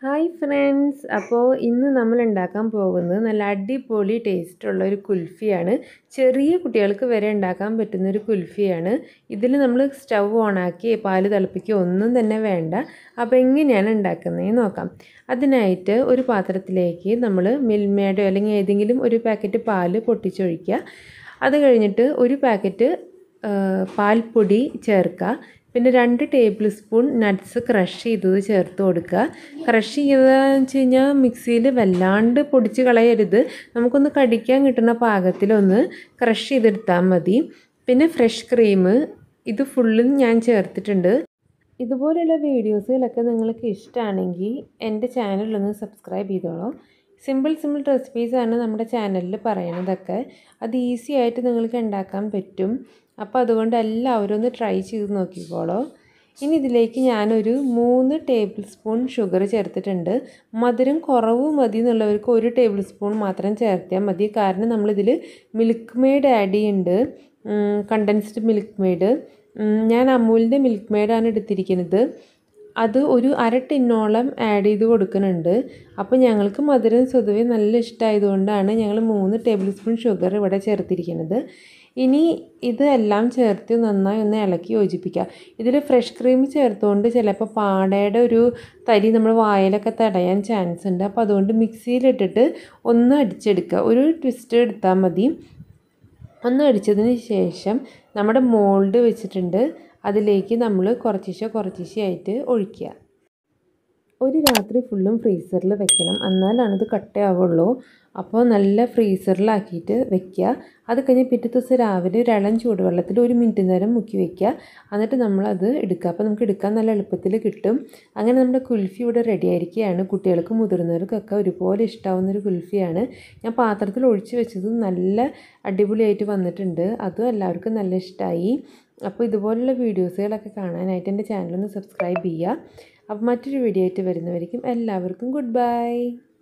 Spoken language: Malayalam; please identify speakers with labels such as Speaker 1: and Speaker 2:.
Speaker 1: ഹായ് ഫ്രണ്ട്സ് അപ്പോൾ ഇന്ന് നമ്മൾ ഉണ്ടാക്കാൻ പോകുന്നത് നല്ല അടിപൊളി ടേസ്റ്റുള്ള ഒരു കുൽഫിയാണ് ചെറിയ കുട്ടികൾക്ക് വരെ ഉണ്ടാക്കാൻ പറ്റുന്ന ഒരു കുൽഫിയാണ് ഇതിൽ നമ്മൾ സ്റ്റൗ ഓണാക്കി പാല് തിളപ്പിക്കുക ഒന്നും തന്നെ വേണ്ട അപ്പോൾ എങ്ങനെയാണ് ഉണ്ടാക്കുന്നതെന്ന് നോക്കാം അതിനായിട്ട് ഒരു പാത്രത്തിലേക്ക് നമ്മൾ മിൽമേഡോ അല്ലെങ്കിൽ ഏതെങ്കിലും ഒരു പാക്കറ്റ് പാല് പൊട്ടിച്ചൊഴിക്കുക അത് കഴിഞ്ഞിട്ട് ഒരു പാക്കറ്റ് പാൽപ്പൊടി ചേർക്കുക പിന്നെ രണ്ട് ടേബിൾ സ്പൂൺ നട്ട്സ് ക്രഷ് ചെയ്തത് ചേർത്ത് കൊടുക്കുക ക്രഷ് ചെയ്തതെന്ന് വെച്ച് കഴിഞ്ഞാൽ മിക്സിയിൽ വല്ലാണ്ട് പൊടിച്ച് കളയരുത് നമുക്കൊന്ന് കടിക്കാൻ കിട്ടുന്ന പാകത്തിലൊന്ന് ക്രഷ് ചെയ്തെടുത്താൽ മതി പിന്നെ ഫ്രഷ് ക്രീം ഇത് ഫുള്ളും ഞാൻ ചേർത്തിട്ടുണ്ട് ഇതുപോലെയുള്ള വീഡിയോസുകളൊക്കെ നിങ്ങൾക്ക് ഇഷ്ടമാണെങ്കിൽ എൻ്റെ ചാനലൊന്ന് സബ്സ്ക്രൈബ് ചെയ്തോളൂ സിമ്പിൾ സിമ്പിൾ റെസിപ്പീസാണ് നമ്മുടെ ചാനലിൽ പറയണതൊക്കെ അത് ഈസി ആയിട്ട് നിങ്ങൾക്ക് ഉണ്ടാക്കാൻ പറ്റും അപ്പോൾ അതുകൊണ്ട് എല്ലാവരും ഒന്ന് ട്രൈ ചെയ്ത് നോക്കിക്കോളൂ ഇനി ഇതിലേക്ക് ഞാനൊരു മൂന്ന് ടേബിൾ സ്പൂൺ ഷുഗർ ചേർത്തിട്ടുണ്ട് മധുരം കുറവ് മതി എന്നുള്ളവർക്ക് ഒരു ടേബിൾ സ്പൂൺ മാത്രം ചേർത്താൽ മതി കാരണം നമ്മളിതിൽ മിൽക്ക് മെയ്ഡ് ആഡ് ചെയ്യുന്നുണ്ട് കണ്ടൻസ്ഡ് മിൽക്ക് മെയ്ഡ് ഞാൻ അമൂലിൻ്റെ മിൽക്ക് മെയ്ഡാണ് എടുത്തിരിക്കുന്നത് അത് ഒരു അര ടിന്നോളം ആഡ് ചെയ്ത് കൊടുക്കുന്നുണ്ട് അപ്പോൾ ഞങ്ങൾക്ക് മധുരം സ്വതവേ നല്ല ഇഷ്ടമായതുകൊണ്ടാണ് ഞങ്ങൾ മൂന്ന് ടേബിൾ സ്പൂൺ ഷുഗർ ഇവിടെ ചേർത്തിരിക്കുന്നത് ഇനി ഇതെല്ലാം ചേർത്ത് നന്നായി ഒന്ന് ഇളക്കി യോജിപ്പിക്കുക ഇതിൽ ഫ്രഷ് ക്രീം ചേർത്തുകൊണ്ട് ചിലപ്പോൾ പാടയുടെ ഒരു തരി നമ്മൾ വായിലൊക്കെ തടയാൻ ചാൻസ് ഉണ്ട് അപ്പോൾ അതുകൊണ്ട് മിക്സിയിലിട്ടിട്ട് ഒന്ന് അടിച്ചെടുക്കുക ഒരു ട്വിസ്റ്റ് എടുത്താൽ മതി ഒന്ന് അടിച്ചതിന് ശേഷം നമ്മുടെ മോൾഡ് വെച്ചിട്ടുണ്ട് അതിലേക്ക് നമ്മൾ കുറച്ചിശ കുറച്ചിശയായിട്ട് ഒഴിക്കുക ഒരു രാത്രി ഫുള്ളും ഫ്രീസറിൽ വെക്കണം എന്നാലാണ് ഇത് കട്ടയാവുള്ളൂ അപ്പോൾ നല്ല ഫ്രീസറിലാക്കിയിട്ട് വെക്കുക അത് കഴിഞ്ഞ് പിറ്റേ ദിവസം രാവിലെ ഒരു ഇളം ചൂടുവെള്ളത്തിൽ ഒരു മിനിറ്റ് നേരം മുക്കി വെക്കുക എന്നിട്ട് നമ്മളത് എടുക്കുക അപ്പോൾ നമുക്ക് എടുക്കാൻ നല്ല എളുപ്പത്തിൽ കിട്ടും അങ്ങനെ നമ്മുടെ കുൽഫി ഇവിടെ റെഡി ആയിരിക്കുകയാണ് കുട്ടികൾക്കും മുതിർന്നവർക്കൊക്കെ ഒരുപോലെ ഇഷ്ടമാവുന്നൊരു കുൽഫിയാണ് ഞാൻ പാത്രത്തിൽ ഒഴിച്ച് വെച്ചത് നല്ല അടിപൊളിയായിട്ട് വന്നിട്ടുണ്ട് അതും എല്ലാവർക്കും നല്ല ഇഷ്ടമായി അപ്പോൾ ഇതുപോലുള്ള വീഡിയോസുകളൊക്കെ കാണാനായിട്ട് എൻ്റെ ചാനലൊന്ന് സബ്സ്ക്രൈബ് ചെയ്യുക അപ്പോൾ മറ്റൊരു വീഡിയോ ആയിട്ട് വരുന്നവരിക്കും എല്ലാവർക്കും ഗുഡ് ബൈ